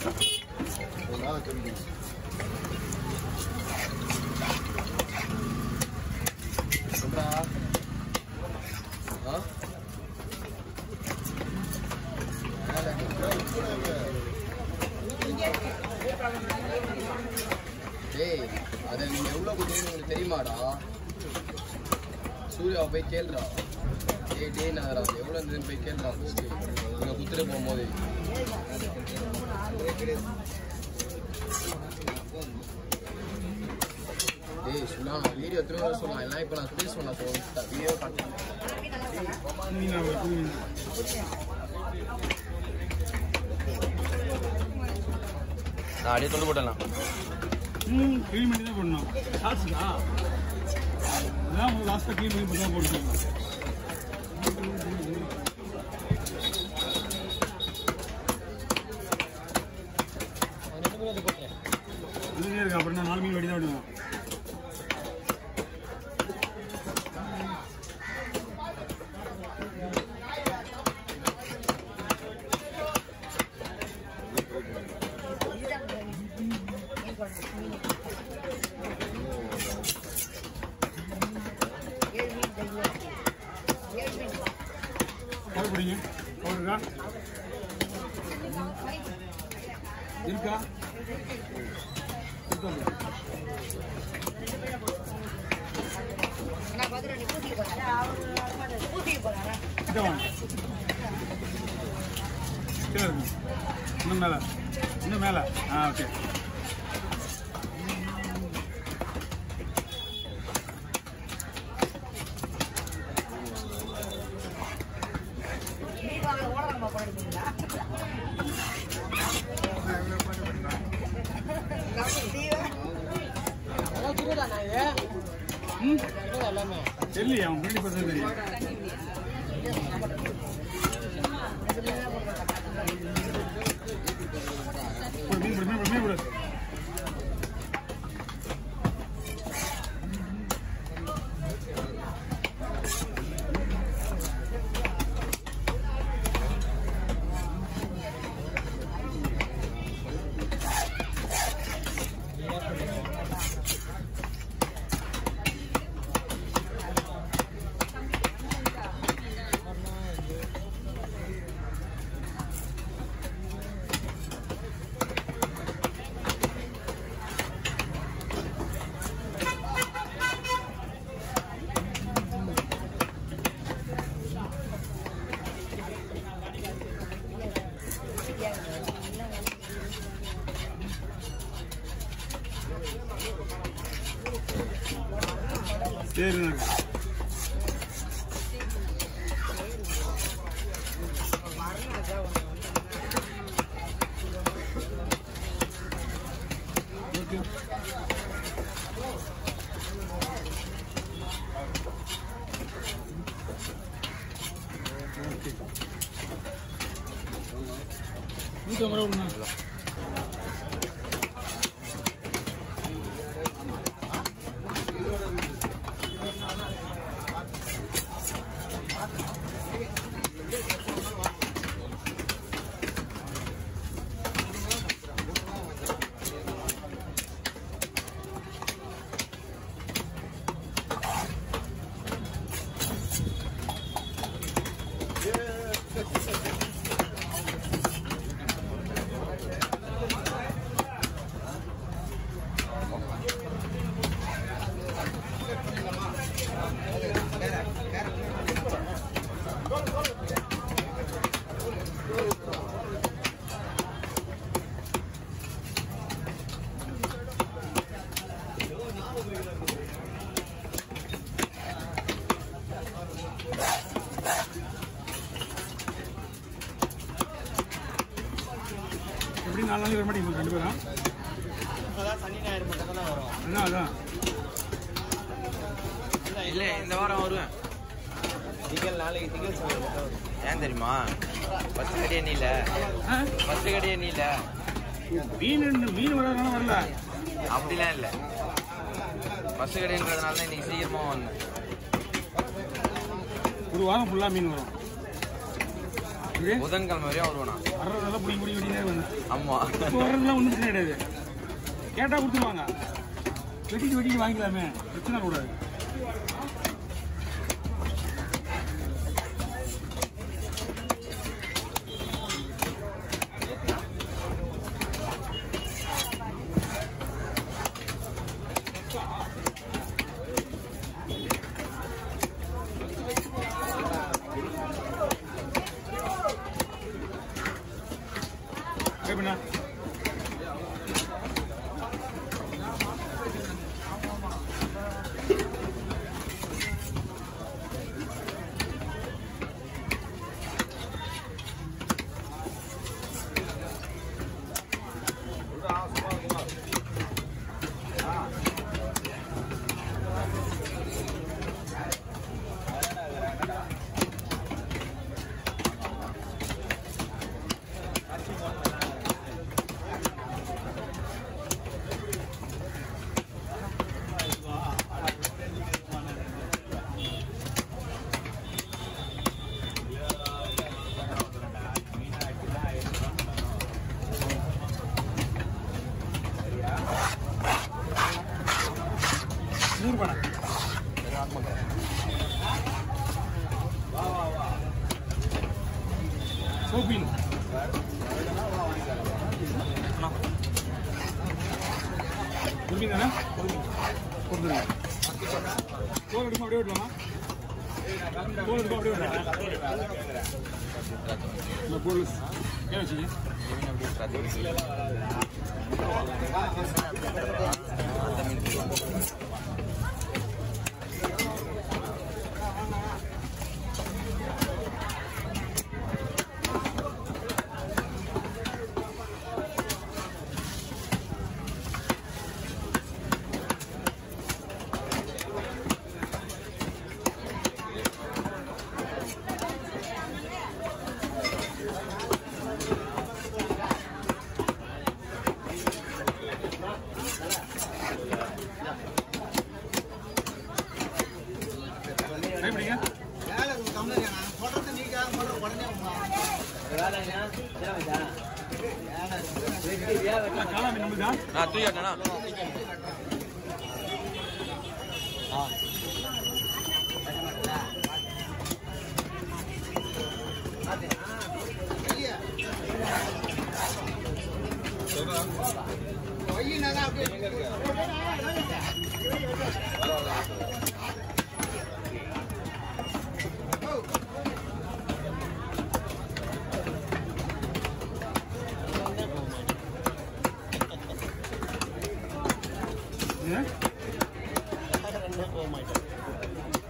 ஒரு நாள் கம்மி சொல்றா ஆ டேய் அதை நீங்க எவ்வளவு கொடுத்தீங்கன்னு உங்களுக்கு தெரியுமாடா சூர்யாவை போய் கேளுடா டேய் டேய் நகரா எவ்வளோ இருந்ததுன்னு போய் கேளுடா ஃபஸ்ட்டு நீங்கள் குத்துட்டு போகும்போது டேய் சும்மா நான் வீடியோ திரும்ப வர சொல்லலாம் எல்லாம் இப்போ நான் பேச சொன்னா சொல்ல வீடியோ காட்டுறேன் மீனா புது மீன் நான் அப்படியே தொண்டு போட்டலாம் ம் க்ளீன் பண்ணி தான் போடணும் லாஸ்ட்டா அதான் லாஸ்ட்டாக க்ளீன் பண்ணி தான் போடணும் இதுலேயே இருக்கு அப்புறம் நான் நாலு மீன் வெடி தான் விடுவேன் கால் பிடிங்க போடுறா இருக்கா இருக்கா கிட்ட வாங்க கீழே இருக்கு இன்னும் மேலே இன்னும் மேலே ஆ ஓகே ம் தெரியலையா அவன் பின்னாடி பார்த்தா தெரியும் போடு, மீன் போடு, மீன் போடு, மீன் போடு. சரிண்ணா ஓகே ஓகே நூற்றி ஐம்பது ரூபா விடுண்ணா எப்படி நாலு நாளைக்கு வர மாட்டேங்குது ரெண்டு பேரும் சனி ஞாயிறு மட்டும் தான் வரும் அதான் அதான் இல்லை இந்த வாரம் வருவேன் திங்கள் நாளைக்கு திங்கள் சமையல் ஏன் தெரியுமா பத்து கடி எண்ணில ஆ? பத்து கடி எண்ணில மீன் என்ன- மீன் வராதனால வரல அப்படிலாம் இல்லை பஸ் கடைன்றதுனால தான் இன்னைக்கு சீக்கிரமா வந்தேன் ஒரு வாரம் ஃபுல்லாக மீன் வரும் இது புதன்கிழமை வரையும் வருவேன் நான் வர்றதெல்லாம் பிடிங்க பிடிங்க பிடிங்க வந்தேன் ஆமா இப்போ வர்றதுலாம் ஒன்றும் பிரச்சனை கிடையாது கேட்டால் கொடுத்துருவாங்க வெட்டிட்டு வெட்டிட்டு வாங்கிக்கலாமே பிரச்சனை கூடாது எப்படிண்ணா நூறு ரூபாண்ணா சோப்பின் கொடுப்பீங்க தானே கொடுத்துருங்க கோல் எடுக்கும் அப்படியே விடலாமா கோல் எடுக்கும் அப்படியே விடலாம் இந்த கோல் ஏன் வச்சுங்க கைப்பிடிங்க காலா மீன் நம்மளுதா நான் தூக்கி விட்டேனா இது